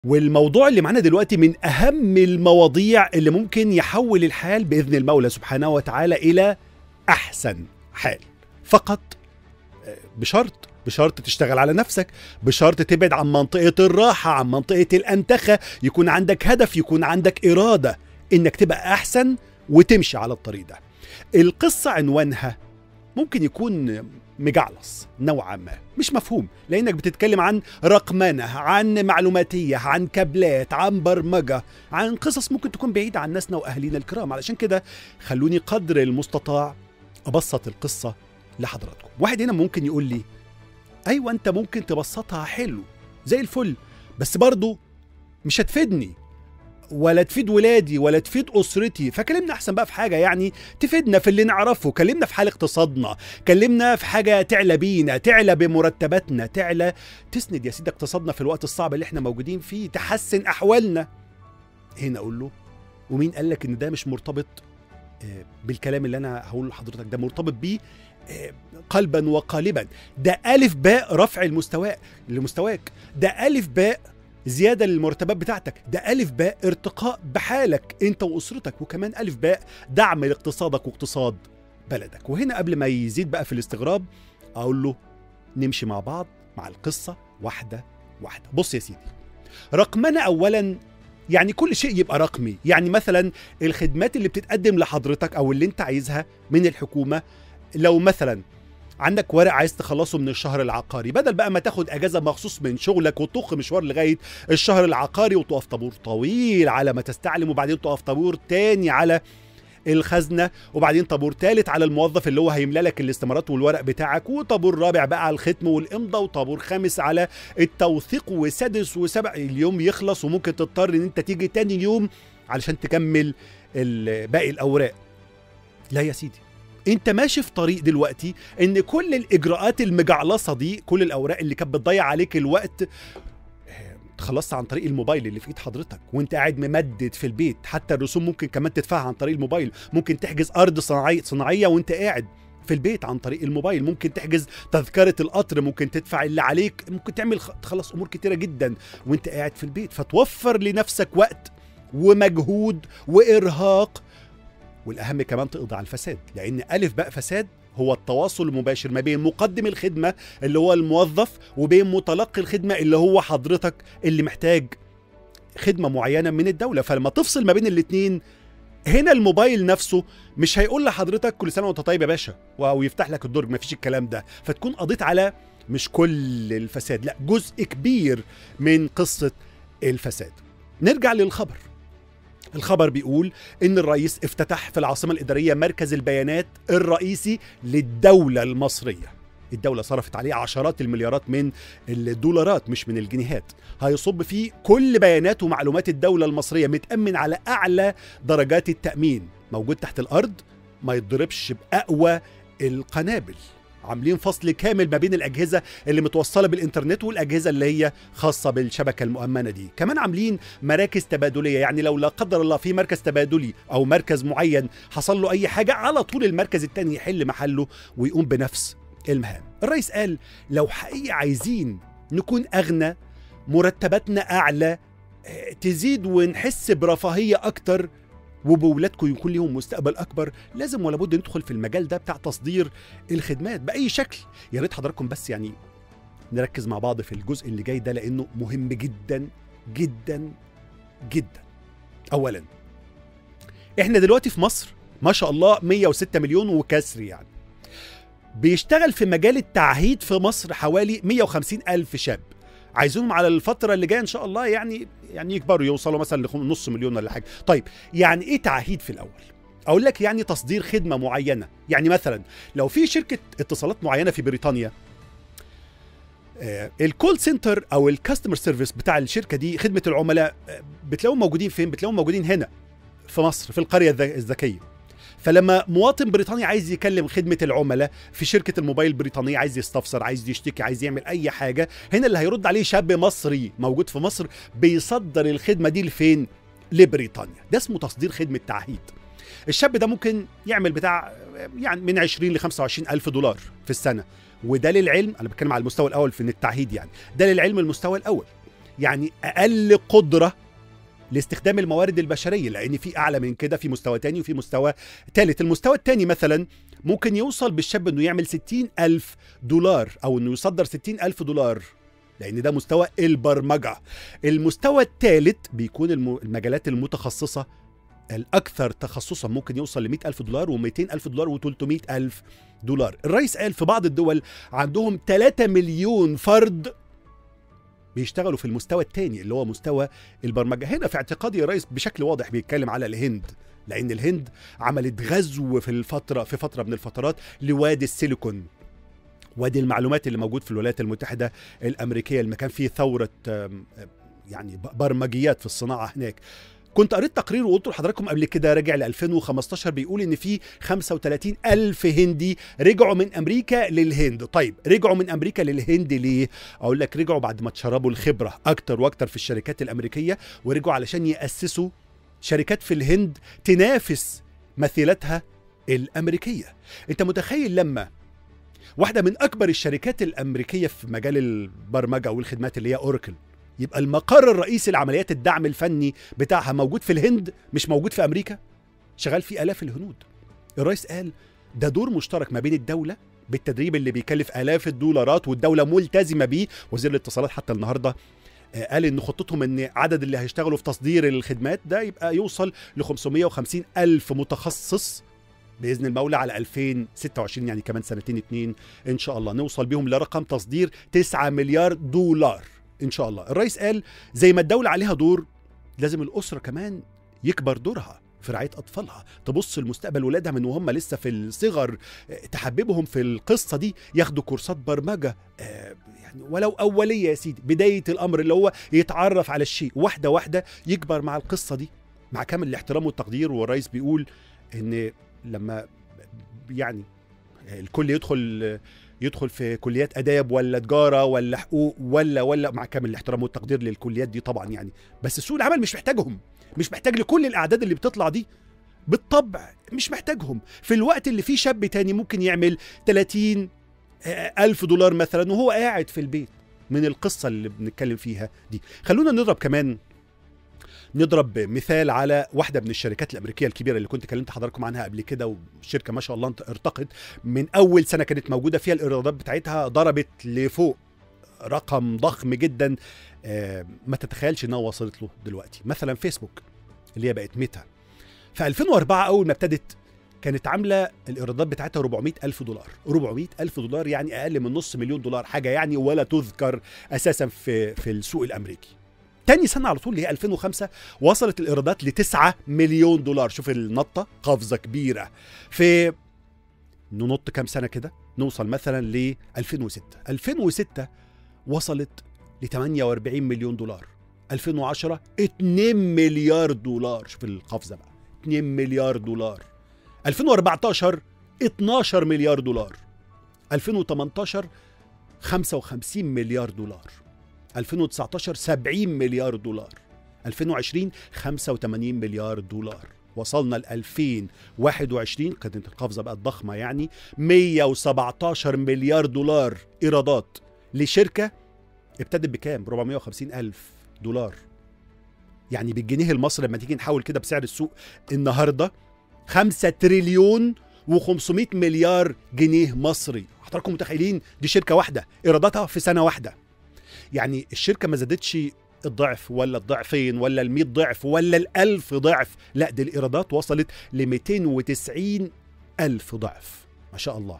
والموضوع اللي معانا دلوقتي من اهم المواضيع اللي ممكن يحول الحال باذن المولى سبحانه وتعالى الى احسن حال فقط آه، بشرط بشرط تشتغل على نفسك بشرط تبعد عن منطقة الراحة عن منطقة الأنتخة يكون عندك هدف يكون عندك إرادة إنك تبقى أحسن وتمشي على الطريق ده القصة عنوانها ممكن يكون مجعلص نوعا ما مش مفهوم لانك بتتكلم عن رقمنه عن معلوماتيه عن كابلات عن برمجه عن قصص ممكن تكون بعيده عن ناسنا واهالينا الكرام علشان كده خلوني قدر المستطاع ابسط القصه لحضراتكم واحد هنا ممكن يقول لي ايوه انت ممكن تبسطها حلو زي الفل بس برضه مش هتفيدني ولا تفيد ولادي ولا تفيد اسرتي فكلمنا احسن بقى في حاجه يعني تفيدنا في اللي نعرفه كلمنا في حال اقتصادنا كلمنا في حاجه تعلى بينا تعلى بمرتباتنا تعلى تسند يا سيدي اقتصادنا في الوقت الصعب اللي احنا موجودين فيه تحسن احوالنا هنا اقول له ومين قال لك ان ده مش مرتبط آه، بالكلام اللي انا هقوله لحضرتك ده مرتبط بيه آه، قلبا وقالبا ده الف باء رفع المستوى لمستواك ده الف باء زياده للمرتبات بتاعتك ده الف باء ارتقاء بحالك انت واسرتك وكمان الف باء دعم لاقتصادك واقتصاد بلدك وهنا قبل ما يزيد بقى في الاستغراب اقول له نمشي مع بعض مع القصه واحده واحده بص يا سيدي رقمنا اولا يعني كل شيء يبقى رقمي يعني مثلا الخدمات اللي بتتقدم لحضرتك او اللي انت عايزها من الحكومه لو مثلا عندك ورق عايز تخلصه من الشهر العقاري بدل بقى ما تاخد اجازه مخصوص من شغلك وتطخ مشوار لغايه الشهر العقاري وتقف طابور طويل على ما تستعلم وبعدين تقف طابور تاني على الخزنه وبعدين طابور ثالث على الموظف اللي هو هيملى لك الاستمارات والورق بتاعك وطابور رابع بقى على الختم والامضه وطابور خامس على التوثيق وسادس وسبع اليوم يخلص وممكن تضطر ان انت تيجي تاني يوم علشان تكمل ال- باقي الاوراق لا يا سيدي انت ماشي في طريق دلوقتي ان كل الاجراءات المجعلصه دي كل الاوراق اللي كانت بتضيع عليك الوقت آه، خلصت عن طريق الموبايل اللي في ايد حضرتك وانت قاعد ممدد في البيت حتى الرسوم ممكن كمان تدفعها عن طريق الموبايل ممكن تحجز ارض صناعيه صناعيه وانت قاعد في البيت عن طريق الموبايل ممكن تحجز تذكرة القطر ممكن تدفع اللي عليك ممكن تعمل خ- تخلص أمور كتيرة جدا وانت قاعد في البيت فتوفر لنفسك وقت ومجهود وإرهاق والاهم كمان تقضي على الفساد لان الف باء فساد هو التواصل المباشر ما بين مقدم الخدمه اللي هو الموظف وبين متلقي الخدمه اللي هو حضرتك اللي محتاج خدمه معينه من الدوله فلما تفصل ما بين الاتنين هنا الموبايل نفسه مش هيقول لحضرتك كل سنه وانت طيب يا باشا او يفتح لك الدرج ما فيش الكلام ده فتكون قضيت على مش كل الفساد لا جزء كبير من قصه الفساد نرجع للخبر الخبر بيقول ان الرئيس افتتح في العاصمه الاداريه مركز البيانات الرئيسي للدوله المصريه الدولة صرفت عليه عشرات المليارات من الدولارات مش من الجنيهات هيصب فيه كل بيانات ومعلومات الدولة المصرية متأمن على أعلى درجات التأمين موجود تحت الأرض ما يتضربش بأقوى القنابل عاملين فصل كامل ما بين الأجهزة اللي متوصلة بالإنترنت والأجهزة اللي هي خاصة بالشبكة المؤمنة دي كمان عاملين مراكز تبادليه يعني لو لا قدر الله في مركز تبادلي او مركز معين حصل له اي حاجه على طول المركز التاني يحل محله ويقوم بنفس المهام الرئيس قال لو حقيقي عايزين نكون اغنى مرتباتنا اعلى آه، تزيد ونحس برفاهيه اكتر وبولادكم يكون ليهم مستقبل اكبر لازم ولا بد ندخل في المجال ده بتاع تصدير الخدمات باي شكل يا ريت حضراتكم بس يعني نركز مع بعض في الجزء اللي جاي ده لانه مهم جدا جدا جدا اولا احنا دلوقتي في مصر ما شاء الله 106 مليون وكسر يعني بيشتغل في مجال التعهيد في مصر حوالي 150 ألف شاب عايزينهم على الفترة اللي جاية إن شاء الله يعني يعني يكبروا يوصلوا مثلا لنص مليون ولا حاجة طيب يعني إيه تعهيد في الأول أقول لك يعني تصدير خدمة معينة يعني مثلا لو في شركة اتصالات معينة في بريطانيا آه، الكول سنتر او الكاستمر سيرفيس بتاع الشركه دي خدمه العملاء آه، بتلاقوهم موجودين فين بتلاقوهم موجودين هنا في مصر في القريه الذ- الذكيه فلما مواطن بريطاني عايز يكلم خدمه العملاء في شركه الموبايل البريطانيه عايز يستفسر عايز يشتكي عايز يعمل اي حاجه هنا اللي هيرد عليه شاب مصري موجود في مصر بيصدر الخدمه دي لفين لبريطانيا ده اسمه تصدير خدمه تعهيد الشاب ده ممكن يعمل بتاع يعني من 20 ل 25 الف دولار في السنه وده للعلم انا بتكلم على المستوى الاول في إن التعهيد يعني ده للعلم المستوى الاول يعني اقل قدره لاستخدام الموارد البشريه لان في اعلى من كده في مستوى تاني وفي مستوى ثالث المستوى الثاني مثلا ممكن يوصل بالشاب انه يعمل 60 ألف دولار او انه يصدر 60 ألف دولار لان ده مستوى البرمجه المستوى الثالث بيكون الم- المجالات المتخصصه الاكثر تخصصا ممكن يوصل ل 100 ألف دولار و200 ألف دولار و300 ألف دولار الرئيس قال في بعض الدول عندهم 3 مليون فرد بيشتغلوا في المستوى الثاني اللي هو مستوى البرمجه هنا في اعتقادي يا ريس بشكل واضح بيتكلم على الهند لان الهند عملت غزو في الفتره في فتره من الفترات لوادي السيليكون وادي المعلومات اللي موجود في الولايات المتحده الامريكيه المكان فيه ثوره آم، آم، يعني ب- برمجيات في الصناعه هناك كنت قريت تقرير وقلت لحضراتكم قبل كده راجع ل 2015 بيقول ان في 35 الف هندي رجعوا من امريكا للهند طيب رجعوا من امريكا للهند ليه اقول لك رجعوا بعد ما اتشربوا الخبره اكتر واكتر في الشركات الامريكيه ورجعوا علشان ياسسوا شركات في الهند تنافس مثيلتها الامريكيه انت متخيل لما واحده من اكبر الشركات الامريكيه في مجال البرمجه والخدمات اللي هي اوراكل يبقى المقر الرئيسي لعمليات الدعم الفني بتاعها موجود في الهند مش موجود في امريكا شغال فيه الاف الهنود الرئيس قال ده دور مشترك ما بين الدوله بالتدريب اللي بيكلف الاف الدولارات والدوله ملتزمه بيه وزير الاتصالات حتى النهارده آه، قال ان خطتهم ان عدد اللي هيشتغلوا في تصدير الخدمات ده يبقى يوصل ل 550 الف متخصص باذن المولى على 2026 يعني كمان سنتين اتنين ان شاء الله نوصل بيهم لرقم تصدير 9 مليار دولار ان شاء الله الرئيس قال زي ما الدوله عليها دور لازم الاسره كمان يكبر دورها في رعايه اطفالها تبص لمستقبل ولادها من وهم لسه في الصغر آه، تحببهم في القصه دي ياخدوا كورسات برمجه آه، يعني ولو اوليه يا سيدي بدايه الامر اللي هو يتعرف على الشيء واحده واحده يكبر مع القصه دي مع كامل الاحترام والتقدير والرئيس بيقول ان لما يعني الكل يدخل يدخل في كليات اداب ولا تجاره ولا حقوق ولا ولا مع كامل الاحترام والتقدير للكليات دي طبعا يعني بس سوق العمل مش محتاجهم مش محتاج لكل الاعداد اللي بتطلع دي بالطبع مش محتاجهم في الوقت اللي فيه شاب تاني ممكن يعمل 30 ألف دولار مثلا وهو قاعد في البيت من القصة اللي بنتكلم فيها دي خلونا نضرب كمان نضرب مثال على واحدة من الشركات الأمريكية الكبيرة اللي كنت كلمت حضراتكم عنها قبل كده وشركة ما شاء الله ارتقت من أول سنة كانت موجودة فيها الإيرادات بتاعتها ضربت لفوق رقم ضخم جدا آه، ما تتخيلش انها وصلت له دلوقتي مثلا فيسبوك اللي هي بقت ميتا في 2004 اول ما ابتدت كانت عامله الايرادات بتاعتها 400 الف دولار 400 الف دولار يعني اقل من نص مليون دولار حاجه يعني ولا تذكر اساسا في في السوق الامريكي تاني سنة على طول اللي هي 2005 وصلت الإيرادات ل 9 مليون دولار شوف النطة قفزة كبيرة في ننط كام سنة كده نوصل مثلا ل 2006 2006 وصلت ل 48 مليون دولار 2010 2 مليار دولار شوف القفزة بقى 2 مليار دولار 2014 12 مليار دولار 2018 55 مليار دولار 2019 70 مليار دولار 2020 85 مليار دولار وصلنا ل 2021 كانت القفزه بقت ضخمه يعني 117 مليار دولار ايرادات لشركه ابتدت بكام 450 الف دولار يعني بالجنيه المصري لما تيجي نحول كده بسعر السوق النهارده 5 تريليون و500 مليار جنيه مصري حضراتكم متخيلين دي شركه واحده ايراداتها في سنه واحده يعني الشركه ما زادتش الضعف ولا الضعفين ولا ال 100 ضعف ولا ال 1000 ضعف لا دي الايرادات وصلت ل 290 الف ضعف ما شاء الله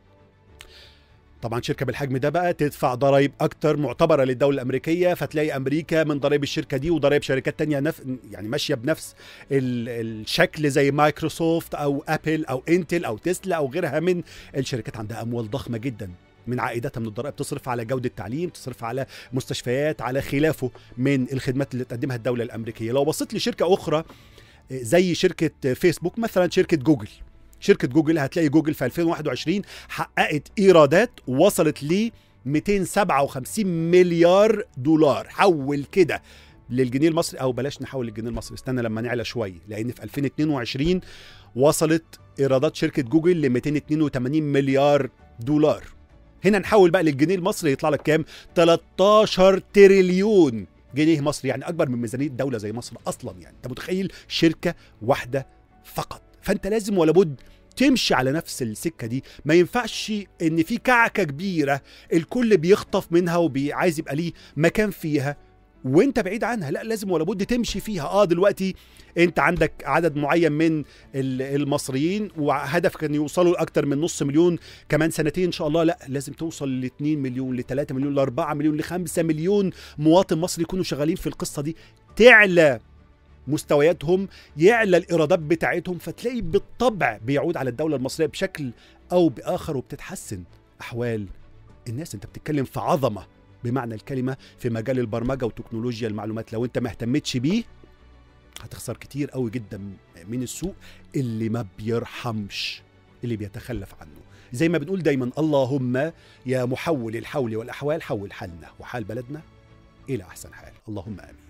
طبعا شركه بالحجم ده بقى تدفع ضرائب اكتر معتبره للدوله الامريكيه فتلاقي امريكا من ضرائب الشركه دي وضرائب شركات تانية نف... يعني ماشيه بنفس ال... الشكل زي مايكروسوفت او ابل او انتل او تسلا او غيرها من الشركات عندها اموال ضخمه جدا من عائداتها من الضرائب تصرف على جودة تعليم تصرف على مستشفيات على خلافه من الخدمات اللي تقدمها الدولة الأمريكية لو بصيت لشركة أخرى زي شركة فيسبوك مثلا شركة جوجل شركة جوجل هتلاقي جوجل في 2021 حققت إيرادات وصلت ل 257 مليار دولار حول كده للجنيه المصري او بلاش نحول للجنيه المصري استنى لما نعلى شويه لان في 2022 وصلت ايرادات شركه جوجل ل 282 مليار دولار هنا نحول بقى للجنيه المصري يطلع لك كام 13 تريليون جنيه مصري يعني اكبر من ميزانيه دوله زي مصر اصلا يعني انت متخيل شركه واحده فقط فانت لازم ولا بد تمشي على نفس السكه دي ما ينفعش ان في كعكه كبيره الكل بيخطف منها وعايز يبقى ليه مكان فيها وانت بعيد عنها لا لازم ولا بد تمشي فيها اه دلوقتي انت عندك عدد معين من ال- المصريين وهدفك ان يوصلوا لاكثر من نص مليون كمان سنتين ان شاء الله لا لازم توصل ل 2 مليون ل 3 مليون ل 4 مليون ل 5 مليون مواطن مصري يكونوا شغالين في القصه دي تعلى مستوياتهم يعلى الايرادات بتاعتهم فتلاقي بالطبع بيعود على الدوله المصريه بشكل او باخر وبتتحسن احوال الناس انت بتتكلم في عظمه بمعنى الكلمه في مجال البرمجه وتكنولوجيا المعلومات لو انت ما اهتمتش بيه هتخسر كتير قوي جدا من السوق اللي ما بيرحمش اللي بيتخلف عنه زي ما بنقول دايما اللهم يا محول الحول والاحوال حول حالنا وحال بلدنا الى احسن حال اللهم امين